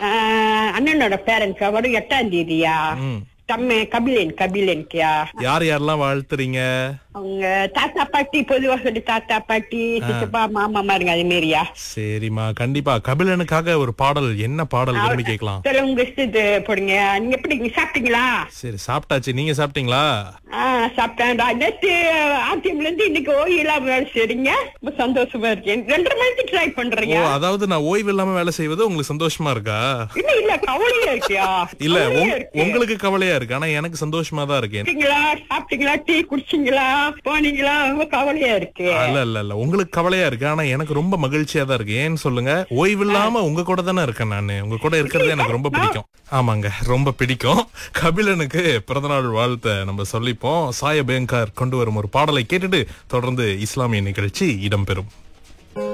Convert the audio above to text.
ஆஹ், அண்ணனோட பேரண்ட்ஸ் வரும் எட்டாம் தேதியா ம். தம்ம கபிலன் கபிலன்கியா யார் யாரெல்லாம் வாழ்த்துறீங்க அவங்க தாத்தா பாட்டி பொதுவா சொல்லி தாத்தா பாட்டி சித்தப்பா மாமா மாருங்க அது மாரியா சரிம்மா கண்டிப்பா கபிலனுக்காக ஒரு பாடல் என்ன பாடல் விரும்பி கேட்கலாம் சொல்ல உங்க இஷ்டத்து போடுங்க நீங்க எப்படி நீங்க சாப்பிட்டீங்களா சரி சாப்பிட்டாச்சு நீங்க சாப்பிட்டீங்களா ஆஹ் சாப்பிட்டேன் நேற்று ஆர்டிஎம்ல இருந்து இன்னைக்கு ஓய்வு இல்லாம வேலை செய்றீங்க ரொம்ப சந்தோஷமா இருக்கேன் ரெண்டரை மணிக்கு ட்ரை ஓ பண்றீங்க அதாவது நான் ஓய்வு இல்லாம வேலை செய்வது உங்களுக்கு சந்தோஷமா இருக்கா இல்ல இல்ல கவலையா இருக்கியா இல்ல கவலையா உங்க- இருக்கு. உங்களுக்கு கவலையா இருக்கு ஆனா எனக்கு சந்தோஷமா தான் இருக்கேன் சாப்பிட்டீங்களா சாப்பிட்டீங்களா டீ குடிச்சீங்களா போனீங்களா ரொம்ப கவலையா இருக்கு இல்ல இல்ல இல்ல உங்களுக்கு கவலையா இருக்கு ஆனா எனக்கு ரொம்ப மகிழ்ச்சியா தான் இருக்கு ஏன்னு சொல்லுங்க ஓய்வு இல்லாம உங்க கூட தானே இருக்கேன் நானு உங்க கூட இருக்கிறது எனக்கு ரொம்ப பிடிக்கும் ஆமாங்க ரொம்ப பிடிக்கும் கபிலனுக்கு பிறந்தநாள் வாழ்த்தை நம்ம சொல்லிப்போம் சாய பேங்கார் கொண்டு வரும் ஒரு பாடலை கேட்டுட்டு தொடர்ந்து இஸ்லாமிய நிகழ்ச்சி இடம்பெறும்